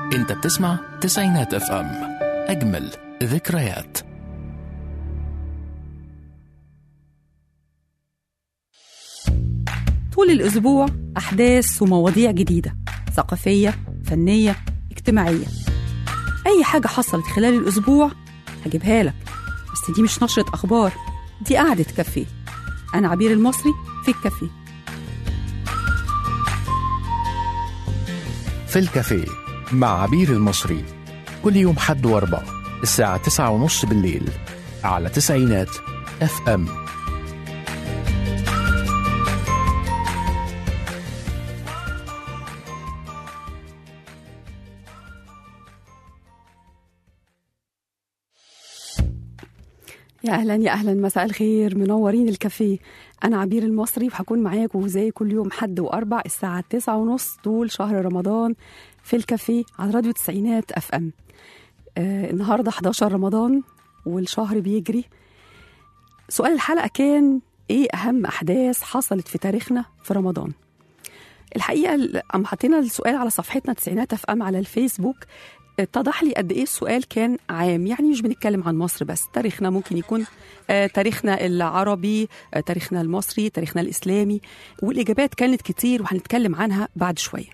انت بتسمع تسعينات اف ام اجمل ذكريات طول الأسبوع أحداث ومواضيع جديدة ثقافية فنية اجتماعية أي حاجة حصلت خلال الأسبوع هجيبها لك بس دي مش نشرة أخبار دي قعدة كافيه أنا عبير المصري في الكافيه في الكافيه مع عبير المصري كل يوم حد واربع الساعة تسعة ونص بالليل على تسعينات اف ام يا أهلا يا أهلا مساء الخير منورين الكافيه أنا عبير المصري وهكون معاكم زي كل يوم حد وأربع الساعة تسعة ونص طول شهر رمضان في الكافيه على راديو تسعينات أف أم آه النهاردة 11 رمضان والشهر بيجري سؤال الحلقة كان إيه أهم أحداث حصلت في تاريخنا في رمضان الحقيقة أما حطينا السؤال على صفحتنا تسعينات أف أم على الفيسبوك اتضح لي قد ايه السؤال كان عام يعني مش بنتكلم عن مصر بس تاريخنا ممكن يكون آه تاريخنا العربي آه تاريخنا المصري تاريخنا الاسلامي والاجابات كانت كتير وهنتكلم عنها بعد شويه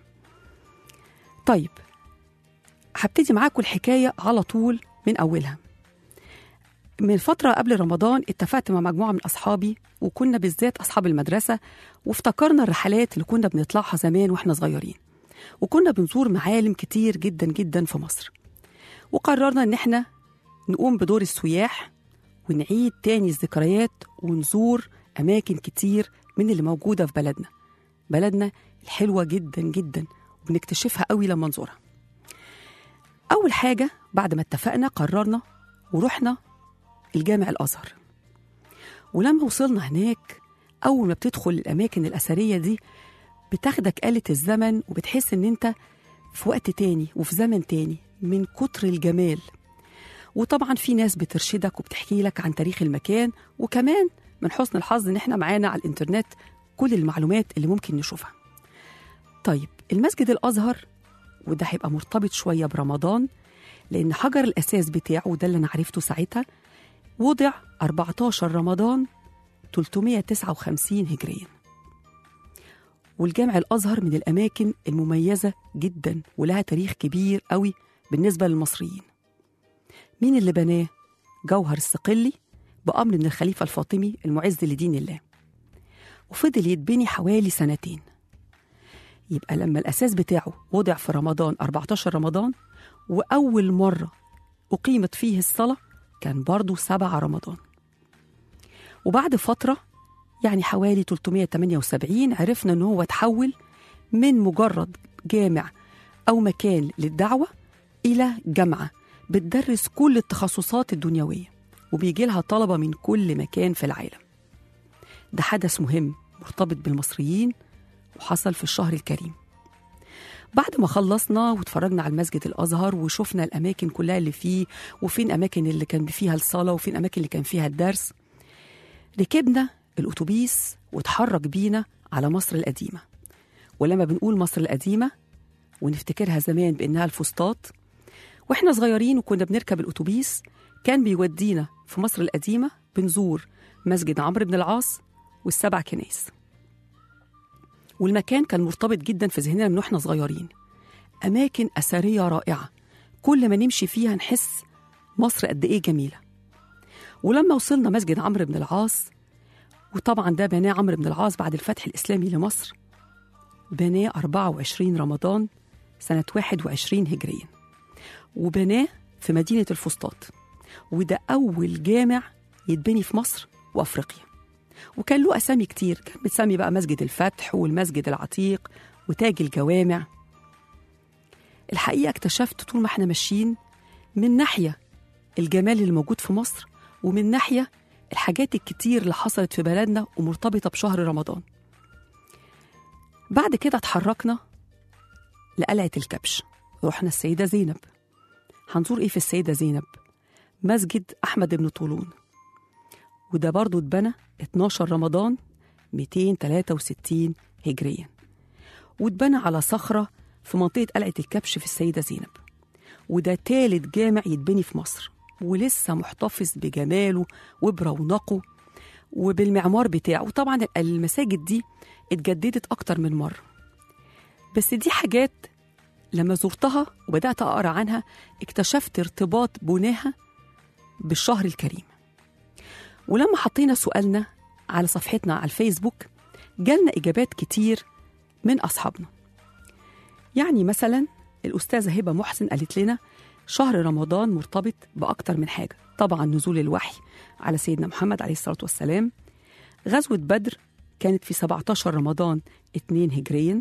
طيب هبتدي معاكم الحكايه على طول من اولها من فترة قبل رمضان اتفقت مع مجموعة من أصحابي وكنا بالذات أصحاب المدرسة وافتكرنا الرحلات اللي كنا بنطلعها زمان وإحنا صغيرين وكنا بنزور معالم كتير جدا جدا في مصر وقررنا ان احنا نقوم بدور السياح ونعيد تاني الذكريات ونزور اماكن كتير من اللي موجوده في بلدنا بلدنا الحلوه جدا جدا وبنكتشفها قوي لما نزورها اول حاجه بعد ما اتفقنا قررنا ورحنا الجامع الازهر ولما وصلنا هناك اول ما بتدخل الاماكن الاثريه دي بتاخدك آلة الزمن وبتحس إن أنت في وقت تاني وفي زمن تاني من كتر الجمال وطبعا في ناس بترشدك وبتحكي لك عن تاريخ المكان وكمان من حسن الحظ إن إحنا معانا على الإنترنت كل المعلومات اللي ممكن نشوفها طيب المسجد الأزهر وده هيبقى مرتبط شوية برمضان لأن حجر الأساس بتاعه وده اللي أنا عرفته ساعتها وضع 14 رمضان 359 هجريا والجامع الازهر من الاماكن المميزه جدا ولها تاريخ كبير قوي بالنسبه للمصريين مين اللي بناه جوهر الصقلي بامر من الخليفه الفاطمي المعز لدين الله وفضل يتبني حوالي سنتين يبقى لما الاساس بتاعه وضع في رمضان 14 رمضان واول مره اقيمت فيه الصلاه كان برضه 7 رمضان وبعد فتره يعني حوالي 378 عرفنا ان هو اتحول من مجرد جامع او مكان للدعوه الى جامعه بتدرس كل التخصصات الدنيويه وبيجي لها طلبه من كل مكان في العالم ده حدث مهم مرتبط بالمصريين وحصل في الشهر الكريم بعد ما خلصنا واتفرجنا على المسجد الازهر وشفنا الاماكن كلها اللي فيه وفين اماكن اللي كان فيها الصلاه وفين اماكن اللي كان فيها الدرس ركبنا الأتوبيس واتحرك بينا على مصر القديمة ولما بنقول مصر القديمة ونفتكرها زمان بإنها الفسطاط وإحنا صغيرين وكنا بنركب الأتوبيس كان بيودينا في مصر القديمة بنزور مسجد عمرو بن العاص والسبع كنايس والمكان كان مرتبط جدا في ذهننا من واحنا صغيرين أماكن أثرية رائعة كل ما نمشي فيها نحس مصر قد إيه جميلة ولما وصلنا مسجد عمرو بن العاص وطبعا ده بناه عمرو بن العاص بعد الفتح الإسلامي لمصر بناه 24 رمضان سنة 21 هجريا وبناه في مدينة الفسطاط وده أول جامع يتبني في مصر وأفريقيا وكان له أسامي كتير كان بتسمي بقى مسجد الفتح والمسجد العتيق وتاج الجوامع الحقيقة اكتشفت طول ما احنا ماشيين من ناحية الجمال اللي موجود في مصر ومن ناحية الحاجات الكتير اللي حصلت في بلدنا ومرتبطة بشهر رمضان بعد كده اتحركنا لقلعة الكبش رحنا السيدة زينب هنزور ايه في السيدة زينب مسجد أحمد بن طولون وده برضو اتبنى 12 رمضان 263 هجريا واتبنى على صخرة في منطقة قلعة الكبش في السيدة زينب وده تالت جامع يتبني في مصر ولسه محتفظ بجماله وبرونقه وبالمعمار بتاعه وطبعا المساجد دي اتجددت أكتر من مرة بس دي حاجات لما زرتها وبدأت أقرأ عنها اكتشفت ارتباط بناها بالشهر الكريم ولما حطينا سؤالنا على صفحتنا على الفيسبوك جالنا إجابات كتير من أصحابنا يعني مثلا الأستاذة هبة محسن قالت لنا شهر رمضان مرتبط بأكتر من حاجة طبعا نزول الوحي على سيدنا محمد عليه الصلاة والسلام غزوة بدر كانت في 17 رمضان 2 هجريا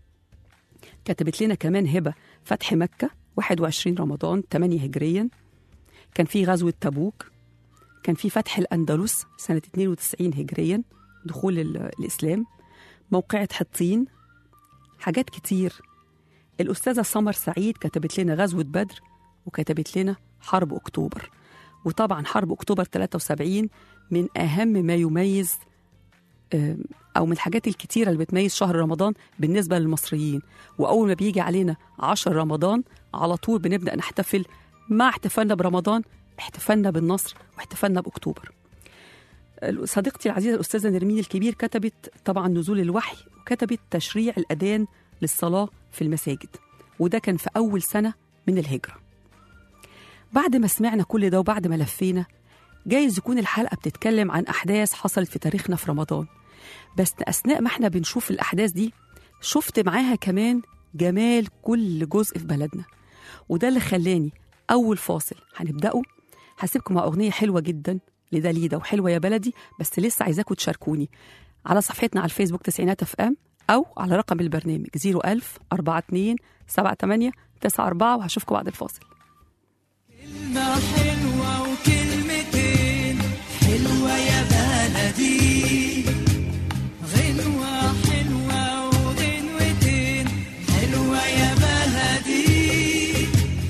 كتبت لنا كمان هبة فتح مكة 21 رمضان 8 هجريا كان في غزوة تبوك كان في فتح الأندلس سنة 92 هجريا دخول ال- الإسلام موقعة حطين حاجات كتير الأستاذة سمر سعيد كتبت لنا غزوة بدر وكتبت لنا حرب أكتوبر وطبعا حرب أكتوبر 73 من أهم ما يميز آم، أو من الحاجات الكتيرة اللي بتميز شهر رمضان بالنسبة للمصريين وأول ما بيجي علينا عشر رمضان على طول بنبدأ نحتفل مع احتفالنا برمضان احتفالنا بالنصر واحتفالنا بأكتوبر صديقتي العزيزة الأستاذة نرمين الكبير كتبت طبعا نزول الوحي وكتبت تشريع الأذان للصلاة في المساجد وده كان في أول سنة من الهجرة بعد ما سمعنا كل ده وبعد ما لفينا جايز يكون الحلقة بتتكلم عن أحداث حصلت في تاريخنا في رمضان بس أثناء ما احنا بنشوف الأحداث دي شفت معاها كمان جمال كل جزء في بلدنا وده اللي خلاني أول فاصل هنبدأه هسيبكم مع أغنية حلوة جدا لداليدا وحلوة يا بلدي بس لسه عايزاكم تشاركوني على صفحتنا على الفيسبوك تسعينات اف ام أو على رقم البرنامج 01000 42 78 94 وهشوفكم بعد الفاصل كلمة حلوة وكلمتين حلوة يا بلدي غنوة حلوة وغنوتين حلوة يا بلدي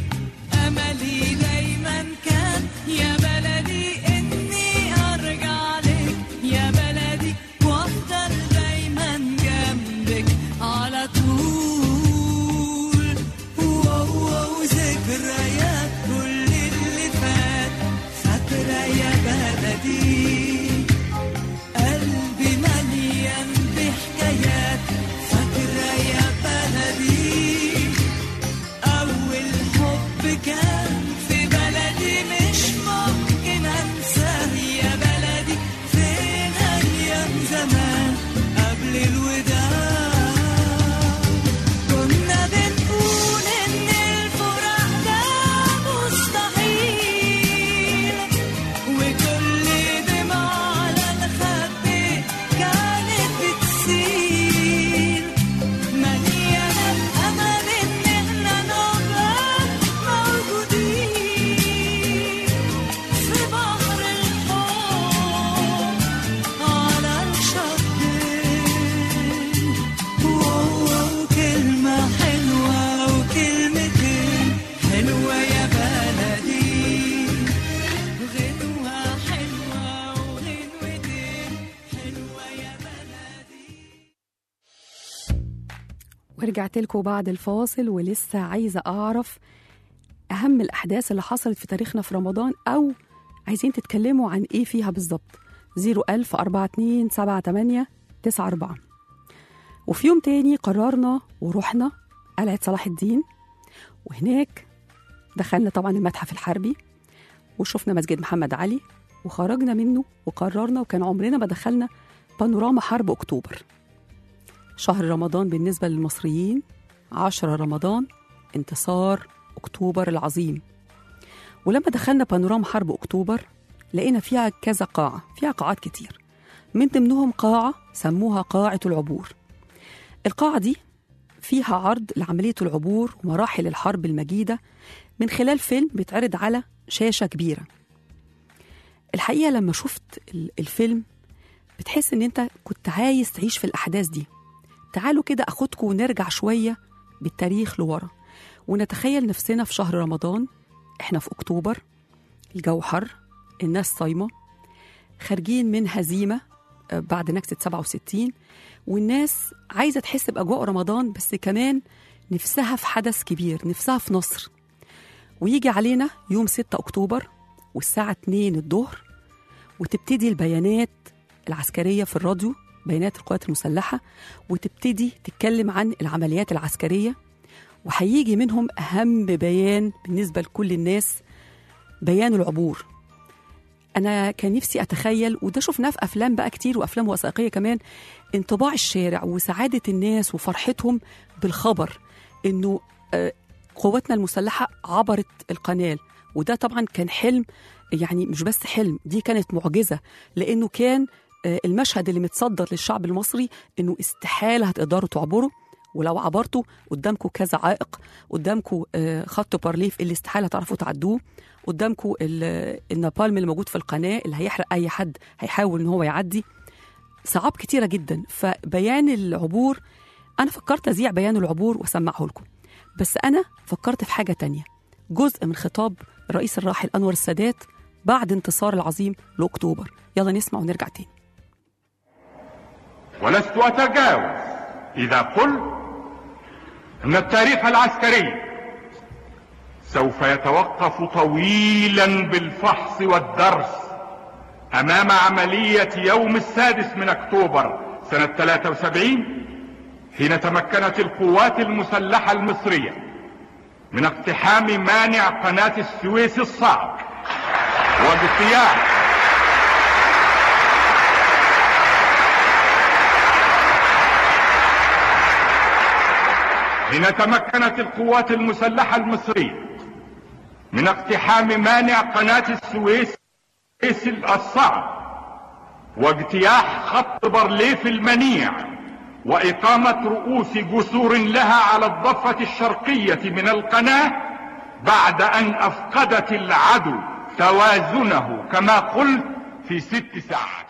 أملي دايما كان يا بلدي إني أرجع لك يا بلدي وأفضل دايما جنبك على طول واو واو ذكريات كل اللي فات فاكرة يا بلدي قلبي مليان بحكايات فاكرة يا بلدي أول حب كان في بلدي مش ممكن أنساه يا بلدي فين أيام زمان قبل الوداع كنا بنقول إن الفراق ده مستحيل وكل دمعة على الخد كانت بتسيل مليانة الأمل إن إحنا نبقى موجودين في بحر الحب على الشطين واو كلمة حلوة وكلمتين حلوة يا بلدي غنوة حلوة وغنوتين حلوة يا بلدي ورجعت لكم بعد الفاصل ولسه عايزة أعرف أهم الأحداث اللي حصلت في تاريخنا في رمضان أو عايزين تتكلموا عن إيه فيها بالظبط 01000 42 78 94 وفي يوم تاني قررنا ورحنا قلعة صلاح الدين وهناك دخلنا طبعا المتحف الحربي وشفنا مسجد محمد علي وخرجنا منه وقررنا وكان عمرنا ما دخلنا بانوراما حرب أكتوبر شهر رمضان بالنسبة للمصريين عشرة رمضان انتصار أكتوبر العظيم ولما دخلنا بانوراما حرب أكتوبر لقينا فيها كذا قاعة فيها قاعات كتير من ضمنهم قاعة سموها قاعة العبور القاعة دي فيها عرض لعملية العبور ومراحل الحرب المجيدة من خلال فيلم بيتعرض على شاشة كبيرة الحقيقة لما شفت ال- الفيلم بتحس ان انت كنت عايز تعيش في الأحداث دي تعالوا كده أخدكم ونرجع شوية بالتاريخ لورا ونتخيل نفسنا في شهر رمضان احنا في أكتوبر الجو حر الناس صايمة خارجين من هزيمة آه، بعد نكسة 67 والناس عايزة تحس بأجواء رمضان بس كمان نفسها في حدث كبير نفسها في نصر ويجي علينا يوم 6 أكتوبر والساعة 2 الظهر وتبتدي البيانات العسكرية في الراديو بيانات القوات المسلحة وتبتدي تتكلم عن العمليات العسكرية وهيجي منهم أهم بيان بالنسبة لكل الناس بيان العبور أنا كان نفسي أتخيل وده شفناه في أفلام بقى كتير وأفلام وثائقية كمان انطباع الشارع وسعادة الناس وفرحتهم بالخبر إنه آه، قواتنا المسلحة عبرت القناة وده طبعا كان حلم يعني مش بس حلم دي كانت معجزة لأنه كان آه، المشهد اللي متصدر للشعب المصري إنه استحالة هتقدروا تعبروا ولو عبرتوا قدامكم كذا عائق قدامكم آه، خط بارليف اللي استحالة تعرفوا تعدوه قدامكم ال- النابالم اللي موجود في القناة اللي هيحرق أي حد هيحاول إن هو يعدي صعاب كتيرة جدا فبيان العبور أنا فكرت أذيع بيان العبور وأسمعه لكم بس أنا فكرت في حاجة تانية جزء من خطاب الرئيس الراحل أنور السادات بعد انتصار العظيم لأكتوبر يلا نسمع ونرجع تاني ولست أتجاوز إذا قلت أن التاريخ العسكري سوف يتوقف طويلا بالفحص والدرس أمام عملية يوم السادس من أكتوبر سنة 73 حين تمكنت القوات المسلحة المصرية من اقتحام مانع قناة السويس الصعب واجتياح حين تمكنت القوات المسلحة المصرية من اقتحام مانع قناة السويس الصعب واجتياح خط برليف المنيع وإقامة رؤوس جسور لها على الضفة الشرقية من القناة بعد أن أفقدت العدو توازنه كما قلت في ست ساعات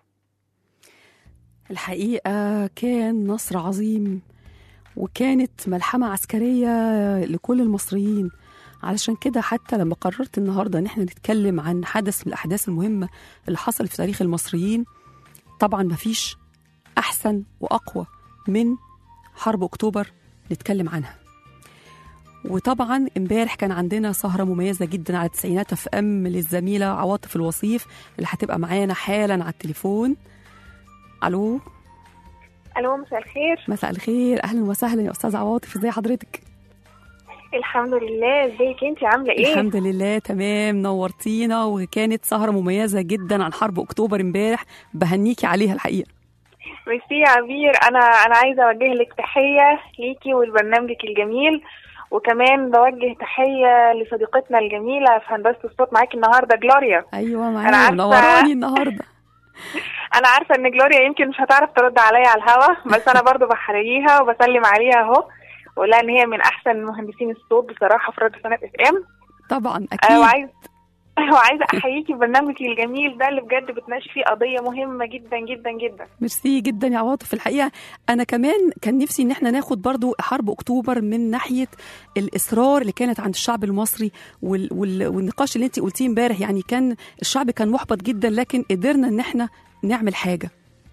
الحقيقة كان نصر عظيم وكانت ملحمة عسكرية لكل المصريين علشان كده حتى لما قررت النهاردة ان احنا نتكلم عن حدث من الأحداث المهمة اللي حصلت في تاريخ المصريين طبعا مفيش أحسن وأقوى من حرب أكتوبر نتكلم عنها وطبعا امبارح كان عندنا سهرة مميزة جدا على تسعينات اف ام للزميلة عواطف الوصيف اللي هتبقى معانا حالا على التليفون الو الو مساء الخير مساء الخير اهلا وسهلا يا استاذ عواطف ازي حضرتك الحمد لله ازيك انت عامله ايه الحمد لله تمام نورتينا وكانت سهره مميزه جدا عن حرب اكتوبر امبارح بهنيكي عليها الحقيقه ميرسي يا عبير انا انا عايزه اوجه لك تحيه ليكي ولبرنامجك الجميل وكمان بوجه تحيه لصديقتنا الجميله في هندسه الصوت معاكي النهارده جلوريا ايوه أنا معايا عارفة. منوراني النهارده انا عارفه ان جلوريا يمكن مش هتعرف ترد عليا على الهوا بس انا برضو بحييها وبسلم عليها اهو واقول لها ان هي من احسن مهندسين الصوت بصراحه في راديو سنه اف ام طبعا آه، اكيد وعايز وعايزه احييكي ببرنامجك الجميل ده اللي بجد بتناقش فيه قضيه مهمه جدا جدا جدا ميرسي جدا يا عواطف الحقيقه انا كمان كان نفسي ان احنا ناخد برضو حرب اكتوبر من ناحيه الاصرار اللي كانت عند الشعب المصري وال وال والنقاش اللي انت قلتيه امبارح يعني كان الشعب كان محبط جدا لكن قدرنا ان احنا نعمل حاجه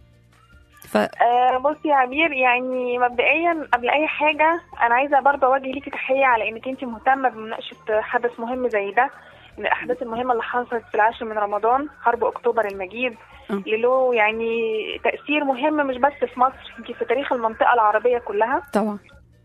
ف آه بصي يا عبير يعني مبدئيا قبل اي حاجه انا عايزه برضه اوجه ليكي تحيه على انك انت مهتمه بمناقشه حدث مهم زي ده من الاحداث المهمه اللي حصلت في العاشر من رمضان حرب اكتوبر المجيد أه. اللي له يعني تاثير مهم مش بس في مصر يمكن في تاريخ المنطقه العربيه كلها طبعا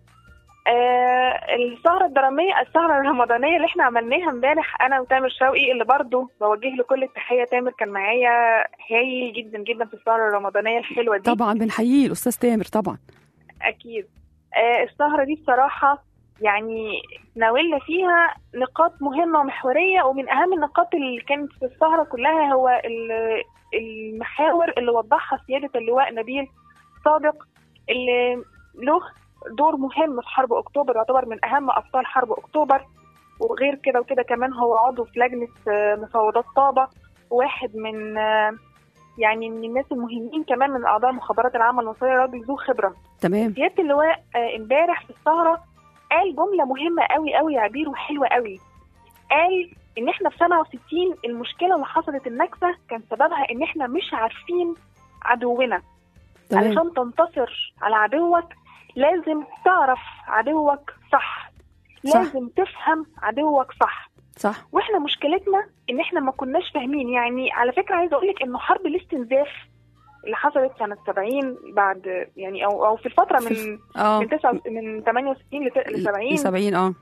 آه السهرة الدرامية السهرة الرمضانية اللي احنا عملناها امبارح انا وتامر شوقي اللي برضه بوجه له كل التحية تامر كان معايا هايل جدا جدا في السهرة الرمضانية الحلوة دي طبعا بنحييه الاستاذ تامر طبعا اكيد آه السهرة دي بصراحة يعني ناولنا فيها نقاط مهمة ومحورية ومن أهم النقاط اللي كانت في السهرة كلها هو ال- المحاور اللي وضحها سيادة اللواء نبيل صادق اللي له دور مهم في حرب أكتوبر يعتبر من أهم أبطال حرب أكتوبر وغير كده وكده كمان هو عضو في لجنة آه، مفاوضات طابة واحد من آه، يعني من الناس المهمين كمان من أعضاء المخابرات العامة المصرية راجل ذو خبرة تمام سياده اللواء آه، امبارح في السهره قال جمله مهمه قوي قوي يا عبير وحلوه قوي قال ان احنا في 67 المشكله اللي حصلت النكسه كان سببها ان احنا مش عارفين عدونا تمام علشان تنتصر على عدوك لازم تعرف عدوك صح صح. لازم تفهم عدوك صح صح واحنا مشكلتنا ان احنا ما كناش فاهمين يعني على فكره عايزه اقول لك انه حرب الاستنزاف اللي حصلت سنه 70 بعد يعني او او في الفتره من اه من 9 من 68 ل 70 70 اه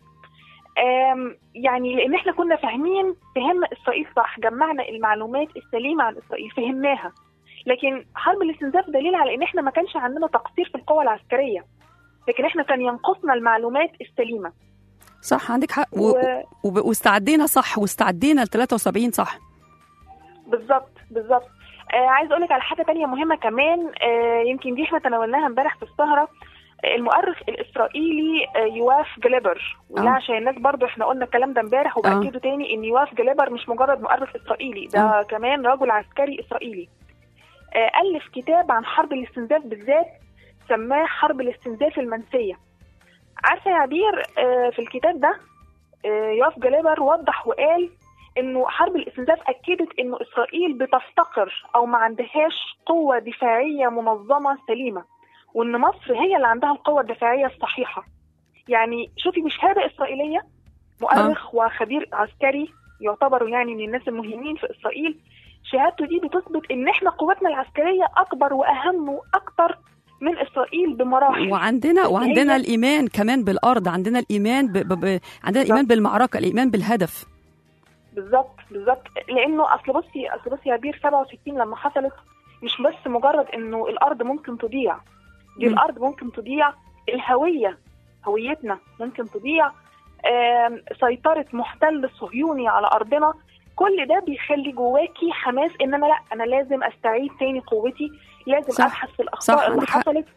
آم، يعني لان احنا كنا فاهمين فهمنا اسرائيل صح جمعنا المعلومات السليمه عن اسرائيل فهمناها لكن حرب الاستنزاف دليل على ان احنا ما كانش عندنا تقصير في القوى العسكريه لكن احنا كان ينقصنا المعلومات السليمه صح عندك حق و... و- و... واستعدينا صح واستعدينا ل 73 صح بالظبط بالظبط آه عايز اقول لك على حاجه تانية مهمه كمان آه يمكن دي احنا تناولناها امبارح في السهره آه، المؤرخ الاسرائيلي آه يواف جليبر وده آه. عشان الناس برضو احنا قلنا الكلام ده امبارح وباكده تاني ان يواف جليبر مش مجرد مؤرخ اسرائيلي ده آه. كمان رجل عسكري اسرائيلي آه الف كتاب عن حرب الاستنزاف بالذات سماه حرب الاستنزاف المنسيه عارفه يا عبير آه في الكتاب ده آه يواف جليبر وضح وقال انه حرب الاستنزاف اكدت انه اسرائيل بتفتقر او ما عندهاش قوه دفاعيه منظمه سليمه وان مصر هي اللي عندها القوه الدفاعيه الصحيحه يعني شوفي بشهاده اسرائيليه مؤرخ وخبير عسكري يعتبر يعني من الناس المهمين في اسرائيل شهادته دي بتثبت ان احنا قوتنا العسكريه اكبر واهم واكتر من اسرائيل بمراحل وعندنا بس وعندنا هي- الايمان كمان بالارض عندنا الايمان ب... ب... ب... عندنا الايمان بالمعركه الايمان بالهدف بالظبط بالظبط لانه اصل بصي اصل بصي يا بير 67 لما حصلت مش بس مجرد انه الارض ممكن تضيع دي مم. الارض ممكن تضيع الهويه هويتنا ممكن تضيع آم، سيطره محتل صهيوني على ارضنا كل ده بيخلي جواكي حماس ان انا لا انا لازم استعيد تاني قوتي لازم صح. ابحث في صح، الاخطاء اللي عندك حق. حصلت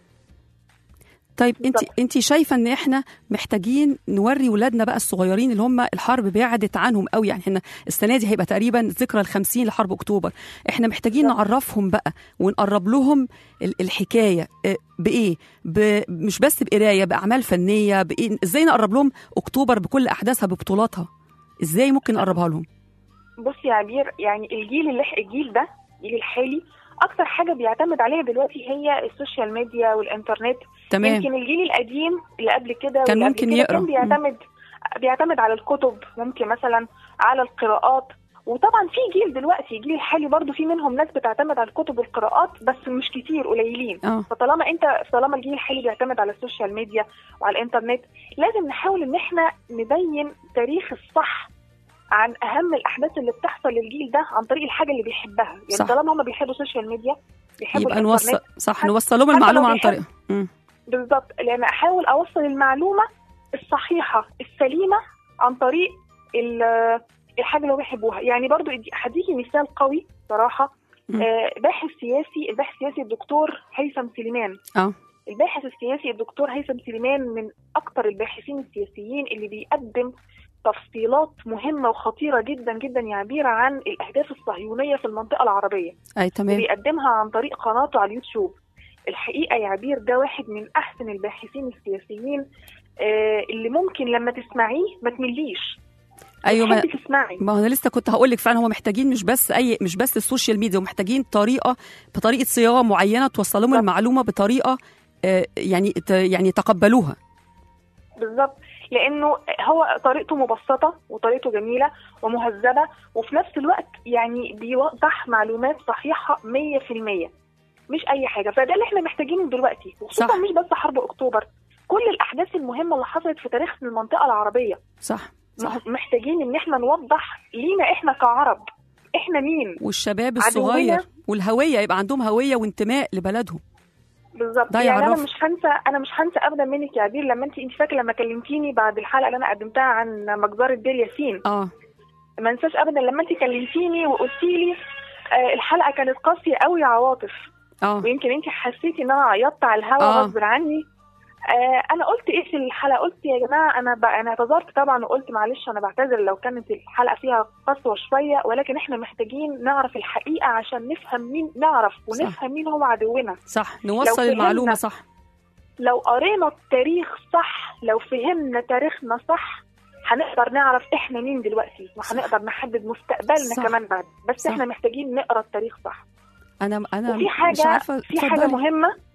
طيب انت بالظبط. انت شايفه ان احنا محتاجين نوري ولادنا بقى الصغيرين اللي هم الحرب بعدت عنهم قوي يعني احنا السنه دي هيبقى تقريبا ذكرى ال50 لحرب اكتوبر احنا محتاجين بالظبط. نعرفهم بقى ونقرب لهم ال- الحكايه اه، بايه ب... مش بس بقرايه باعمال فنيه بايه ازاي نقرب لهم اكتوبر بكل احداثها ببطولاتها ازاي ممكن نقربها لهم بصي يا عبير يعني الجيل اللي الجيل ده الجيل الحالي اكتر حاجه بيعتمد عليها دلوقتي هي السوشيال ميديا والانترنت تمام يمكن الجيل القديم اللي قبل كده كان واللي قبل ممكن كده يقرأ. كان بيعتمد بيعتمد على الكتب ممكن مثلا على القراءات وطبعا في جيل دلوقتي الجيل الحالي برضو في منهم ناس بتعتمد على الكتب والقراءات بس مش كتير قليلين اه فطالما انت طالما الجيل الحالي بيعتمد على السوشيال ميديا وعلى الانترنت لازم نحاول ان احنا نبين تاريخ الصح عن اهم الاحداث اللي بتحصل للجيل ده عن طريق الحاجه اللي بيحبها يعني صح. طالما هم بيحبوا السوشيال ميديا بيحبوا يبقى الانترنت نوصل صح حتى- نوصل لهم حتى لو المعلومه عن بيحب- طريقها مم. بالظبط لان احاول اوصل المعلومه الصحيحه السليمه عن طريق ال- الحاجه اللي هو بيحبوها يعني برضو ادي- هديكي مثال قوي صراحه مم. آه، باحث سياسي الباحث السياسي الدكتور هيثم سليمان اه الباحث السياسي الدكتور هيثم سليمان من اكتر الباحثين السياسيين اللي بيقدم تفصيلات مهمه وخطيره جدا جدا يا عبيره عن الاهداف الصهيونيه في المنطقه العربيه اي تمام بيقدمها عن طريق قناته على اليوتيوب الحقيقه يا عبير ده واحد من احسن الباحثين السياسيين آه اللي ممكن لما تسمعيه ما تمليش ايوه ما تحبي تسمعي ما هو انا لسه كنت هقول لك فعلا هم محتاجين مش بس اي مش بس السوشيال ميديا ومحتاجين طريقه بطريقه صياغه معينه توصل لهم بالظبط. المعلومه بطريقه آه، يعني ت- يعني يتقبلوها بالظبط لانه هو طريقته مبسطه وطريقته جميله ومهذبه وفي نفس الوقت يعني بيوضح معلومات صحيحه 100% مش اي حاجه فده اللي احنا محتاجينه دلوقتي وخصوصا صح. مش بس حرب اكتوبر كل الاحداث المهمه اللي حصلت في تاريخ المنطقه العربيه صح صح مح- محتاجين ان احنا نوضح لينا احنا كعرب احنا مين والشباب عدونا- الصغير والهويه يبقى عندهم هويه وانتماء لبلدهم بالظبط ده يعني انا يعرف. مش هنسى انا مش هنسى ابدا منك يا عبير لما انت انت فاكره لما كلمتيني بعد الحلقه اللي انا قدمتها عن مجزره دير ياسين اه ما انساش ابدا لما انت كلمتيني وقلتي لي آه الحلقه كانت قاسيه قوي يا عواطف اه ويمكن انت حسيتي ان انا عيطت على الهوا آه. غصب عني آه انا قلت ايه في الحلقه قلت يا جماعه انا ب... انا اعتذرت طبعا وقلت معلش انا بعتذر لو كانت الحلقه فيها قسوه شويه ولكن احنا محتاجين نعرف الحقيقه عشان نفهم مين نعرف ونفهم مين هو عدونا صح نوصل فهمنا- المعلومه صح لو قرينا التاريخ صح لو فهمنا تاريخنا صح هنقدر نعرف احنا مين دلوقتي وهنقدر نحدد مستقبلنا صح. كمان بعد بس صح. احنا محتاجين نقرا التاريخ صح انا انا وفي مش حاجه عارفه في حاجه اتفضلي. مهمه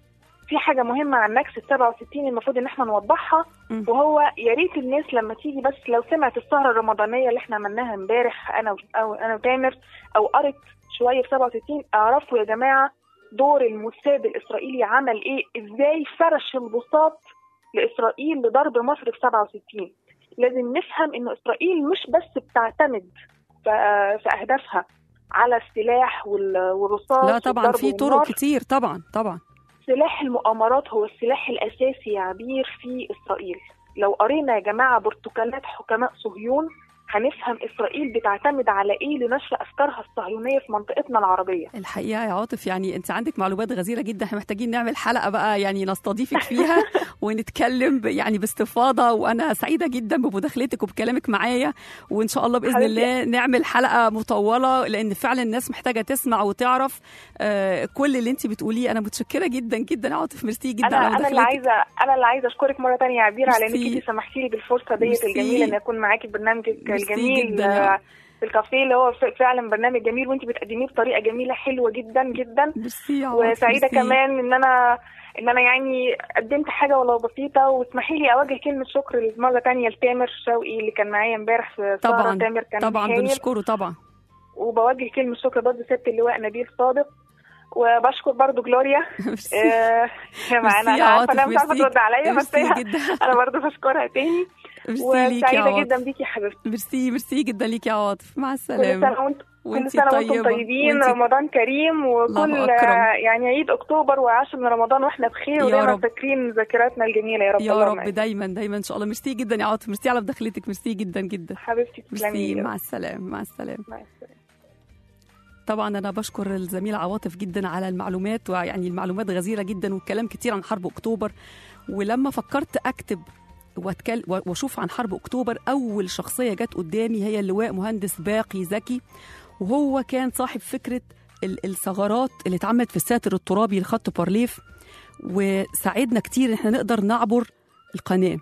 في حاجه مهمه عن نكسه 67 المفروض ان احنا نوضحها مم. وهو يا ريت الناس لما تيجي بس لو سمعت السهره الرمضانيه اللي احنا عملناها امبارح انا و- او انا وتامر او قرت شويه في 67 اعرفوا يا جماعه دور الموساد الاسرائيلي عمل ايه ازاي فرش البساط لاسرائيل لضرب مصر في 67 لازم نفهم ان اسرائيل مش بس بتعتمد ف- في اهدافها على السلاح وال- والرصاص لا طبعا والضرب في طرق والنار. كتير طبعا طبعا سلاح المؤامرات هو السلاح الأساسي يا عبير في إسرائيل لو قرينا يا جماعة برتقالات حكماء صهيون هنفهم إسرائيل بتعتمد على إيه لنشر أفكارها الصهيونية في منطقتنا العربية الحقيقه يا عاطف يعني انت عندك معلومات غزيره جدا احنا محتاجين نعمل حلقه بقى يعني نستضيفك فيها ونتكلم ب- يعني باستفاضه وانا سعيده جدا بمداخلتك وبكلامك معايا وان شاء الله باذن حبيبتي. الله نعمل حلقه مطوله لان فعلا الناس محتاجه تسمع وتعرف آه كل اللي انت بتقوليه انا متشكره جدا جدا يا عاطف ميرسي جدا أنا على أنا اللي مداخلتك عايزة أنا اللي عايزة أشكرك مرة تانية يا عبير على إنك ميرسي. أنت سمحتي لي بالفرصة ديت ميرسي. الجميلة إن أكون معاكي في برنامجك ميرسي الجميل جدا يا- آه، في الكافيه اللي هو ف- فعلا برنامج جميل وأنت بتقدميه بطريقة جميلة حلوة جدا جدا ميرسي يا عاطف وسعيده ميرسي. كمان ان انا ان انا يعني قدمت حاجه ولو بسيطه واسمحي لي اوجه كلمه شكر مره تانية لتامر شوقي اللي كان معايا امبارح في سهرة. طبعا تامر كان طبعا هايل. بنشكره طبعا وبوجه كلمه شكر برضه ست اللواء نبيل صادق وبشكر برضه جلوريا ميرسي آه، معانا ميرسي يا انا عارفه عاطف انها مش عارفه ميرسي. ترد عليا بس ميرسي هي- جدا انا برضه بشكرها تاني ميرسي ليك يا وسعيده عاطف جدا بيكي يا حبيبتي ميرسي ميرسي جدا ليك يا عاطف مع كل السلامه سنه وانت كل وانتي سنه وانتم طيبة. طيبين وانتي- رمضان كريم وكل الله أكرم. آه، يعني عيد اكتوبر وعاشر من رمضان واحنا بخير يا ودايما رب. فاكرين ذاكراتنا الجميله يا رب يا اللهم رب دايما دايما ان شاء الله ميرسي جدا يا عاطف ميرسي على مداخلتك ميرسي جدا جدا حبيبتي تسلمي ميرسي لي. مع السلامه مع السلامه مع السلامه طبعا انا بشكر الزميل عواطف جدا على المعلومات ويعني المعلومات غزيره جدا والكلام كتير عن حرب اكتوبر ولما فكرت اكتب واتكلم واشوف عن حرب اكتوبر اول شخصيه جت قدامي هي اللواء مهندس باقي زكي وهو كان صاحب فكره ال- الثغرات اللي اتعملت في الساتر الترابي لخط بارليف وساعدنا كتير ان احنا نقدر نعبر القناه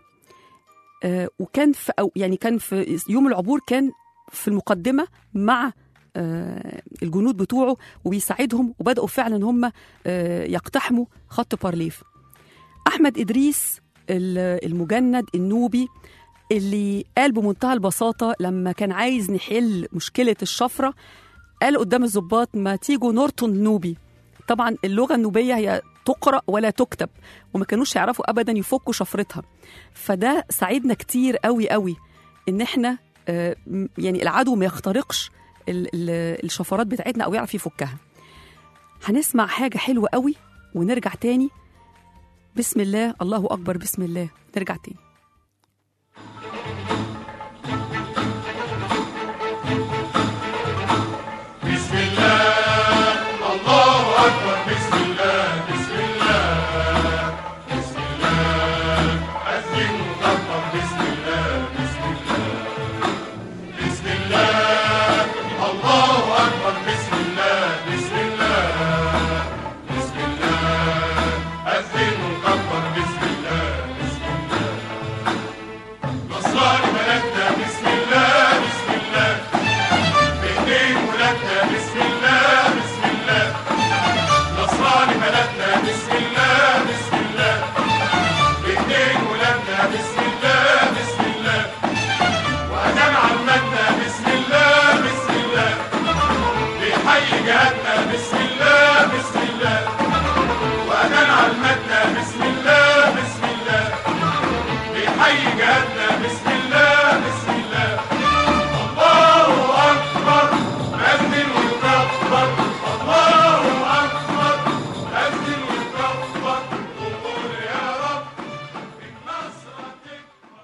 آه، وكان في أو يعني كان في يوم العبور كان في المقدمه مع آه، الجنود بتوعه وبيساعدهم وبداوا فعلا ان هم آه، يقتحموا خط بارليف احمد ادريس ال- المجند النوبي اللي قال بمنتهى البساطه لما كان عايز نحل مشكله الشفره قال قدام الضباط ما تيجوا نورتون نوبي طبعا اللغه النوبيه هي تقرا ولا تكتب وما كانوش يعرفوا ابدا يفكوا شفرتها فده ساعدنا كتير قوي قوي ان احنا آه، م- يعني العدو ما يخترقش ال- ال- الشفرات بتاعتنا او يعرف يفكها هنسمع حاجه حلوه قوي ونرجع تاني بسم الله الله اكبر بسم الله نرجع تاني بسم الله الله أكبر بسم الله بسم الله بسم الله أذن وكبر بسم الله بسم الله بسم الله الله أكبر بسم الله بسم الله بسم الله أذن وكبر بسم الله بسم الله نصراني بلدنا بسم الله بسم الله بإيدين ولادنا بسم الله بسم الله نصراني بلدنا بسم الله بسم الله بإيدين ولادنا بسم الله بسم الله وأدام عمتنا بسم الله بسم الله بيحيي جهاتنا بسم الله بسم الله وأدام عمتنا بسم الله بسم الله بيحيي جهاتنا بسم الله بسم الله الله أكبر أذن ويكبر الله أكبر أذن ويكبر وقول يا رب النصر تكبر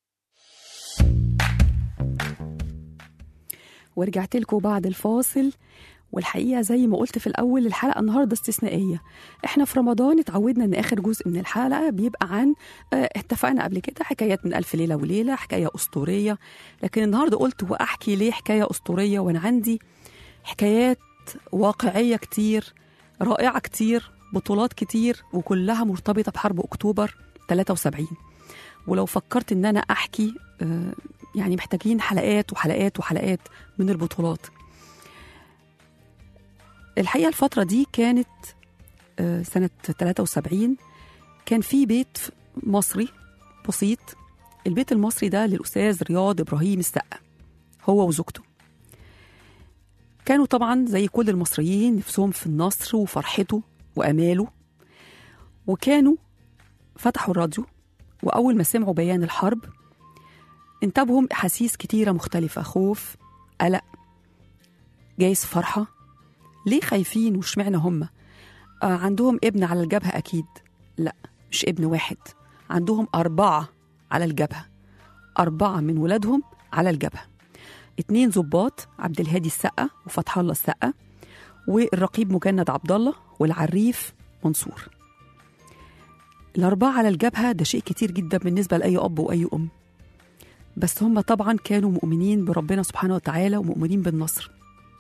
ورجعت لكم بعد الفاصل والحقيقه زي ما قلت في الاول الحلقه النهارده استثنائيه احنا في رمضان اتعودنا ان اخر جزء من الحلقه بيبقى عن اه اتفقنا قبل كده حكايات من الف ليله وليله حكايه اسطوريه لكن النهارده قلت واحكي ليه حكايه اسطوريه وانا عندي حكايات واقعيه كتير رائعه كتير بطولات كتير وكلها مرتبطه بحرب اكتوبر 73 ولو فكرت ان انا احكي آه، يعني محتاجين حلقات وحلقات وحلقات من البطولات الحقيقه الفتره دي كانت آه، سنة 73 كان في بيت مصري بسيط البيت المصري ده للأستاذ رياض إبراهيم السقا هو وزوجته كانوا طبعا زي كل المصريين نفسهم في النصر وفرحته وأماله وكانوا فتحوا الراديو وأول ما سمعوا بيان الحرب انتابهم أحاسيس كتيرة مختلفة خوف قلق جايز فرحة ليه خايفين واشمعنى هم آه عندهم ابن على الجبهة أكيد لا مش ابن واحد عندهم أربعة على الجبهة أربعة من ولادهم على الجبهة اتنين ضباط عبد الهادي السقا وفتح الله السقا والرقيب مجند عبد الله والعريف منصور الأربعة على الجبهة ده شيء كتير جدا بالنسبة لأي أب وأي أم بس هم طبعا كانوا مؤمنين بربنا سبحانه وتعالى ومؤمنين بالنصر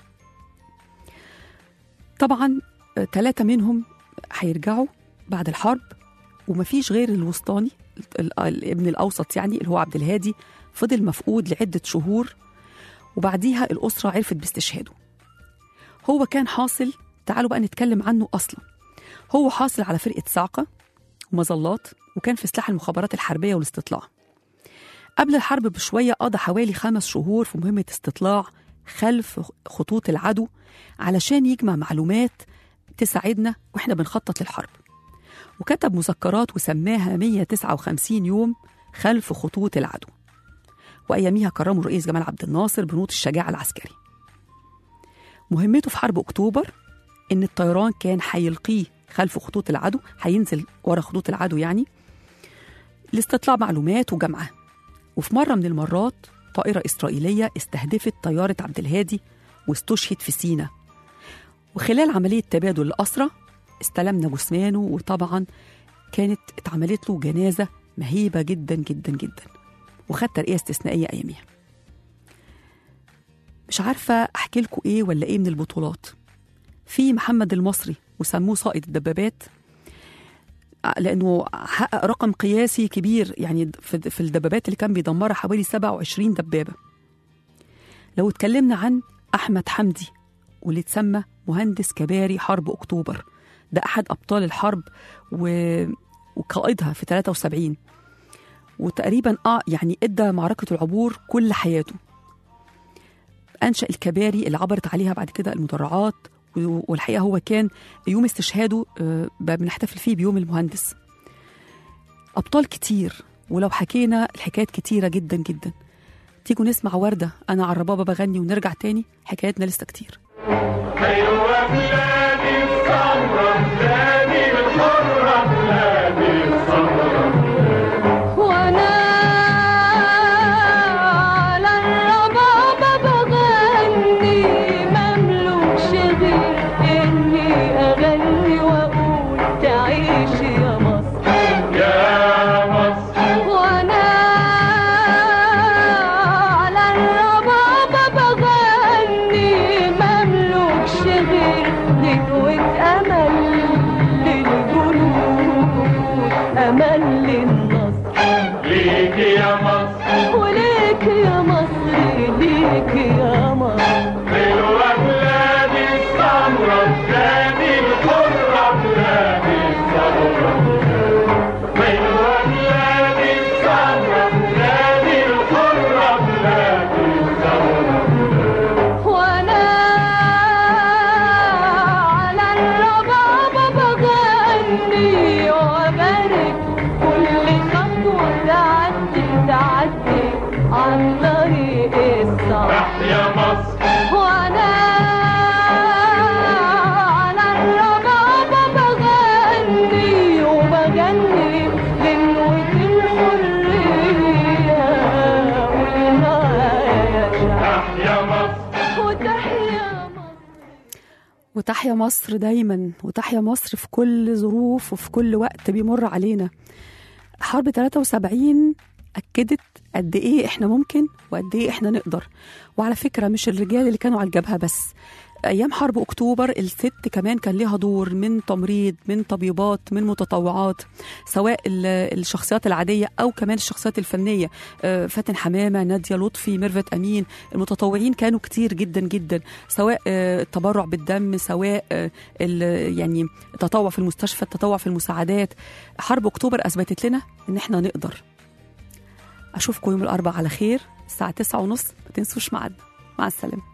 طبعا ثلاثة منهم هيرجعوا بعد الحرب ومفيش غير الوسطاني ال- ال- الابن الأوسط يعني اللي هو عبد الهادي فضل مفقود لعدة شهور وبعديها الأسرة عرفت باستشهاده هو كان حاصل تعالوا بقى نتكلم عنه أصلا هو حاصل على فرقة صاعقة ومظلات وكان في سلاح المخابرات الحربية والاستطلاع قبل الحرب بشوية قضى حوالي خمس شهور في مهمة استطلاع خلف خطوط العدو علشان يجمع معلومات تساعدنا واحنا بنخطط للحرب وكتب مذكرات وسماها 159 يوم خلف خطوط العدو وأياميها كرموا الرئيس جمال عبد الناصر بنوط الشجاعة العسكري مهمته في حرب أكتوبر إن الطيران كان هيلقيه خلف خطوط العدو هينزل ورا خطوط العدو يعني لاستطلاع معلومات وجمعها وفي مرة من المرات طائرة إسرائيلية استهدفت طيارة عبد الهادي واستشهد في سينا وخلال عملية تبادل الأسرى استلمنا جثمانه وطبعا كانت اتعملت له جنازة مهيبة جدا جدا جدا وخد ترقية استثنائية أياميها مش عارفة أحكي لكم إيه ولا إيه من البطولات في محمد المصري وسموه صائد الدبابات لأنه حقق رقم قياسي كبير يعني في في الدبابات اللي كان بيدمرها حوالي 27 دبابة لو اتكلمنا عن أحمد حمدي واللي اتسمى مهندس كباري حرب أكتوبر ده أحد أبطال الحرب و... وقائدها في 73 وتقريبا اه يعني ادى معركة العبور كل حياته أنشأ الكباري اللي عبرت عليها بعد كده المدرعات و- والحقيقة هو كان يوم استشهاده آه، بنحتفل فيه بيوم المهندس أبطال كتير ولو حكينا الحكايات كتيرة جدا جدا تيجوا نسمع وردة أنا على الربابة بغني ونرجع تاني حكاياتنا لسه كتير أيوة بلادي الثورة بلادي الحرة بلادي الثورة وانا على الربابة بغني مملوكش غير اني اغني واقول تعيش يا مصر يا مصر وانا على الربابة بغني مملوكش غير غنوة امل للجنود امل للنصر ليك يا مصر وليك يا مصر ليك يا مصر أيوة بلادي الثورة بلادي الحرة بلادي الثورة أيوة بلادي الثورة بلادي الحرة بلادي الثورة وانا على الربابة بغني وبارك كل خطوة تعدي تعدي عن طريق الصح تحيا مصر وانا على الربابة بغني وبغني غنوة الحرية والنهاية تحيا مصر وتحيا مصر وتحيا مصر دايما وتحيا مصر في كل ظروف وفي كل وقت بيمر علينا حرب 73 أكدت قد إيه إحنا ممكن وقد إيه إحنا نقدر وعلى فكرة مش الرجال اللي كانوا على الجبهة بس ايام حرب اكتوبر الست كمان كان ليها دور من تمريض من طبيبات من متطوعات سواء ال- الشخصيات العاديه او كمان الشخصيات الفنيه آه، فاتن حمامه ناديه لطفي ميرفت امين المتطوعين كانوا كتير جدا جدا سواء آه، التبرع بالدم سواء آه، ال- يعني التطوع في المستشفى التطوع في المساعدات حرب اكتوبر اثبتت لنا ان احنا نقدر اشوفكم يوم الاربعاء على خير الساعه 9:30 ما تنسوش ميعادنا مع السلامه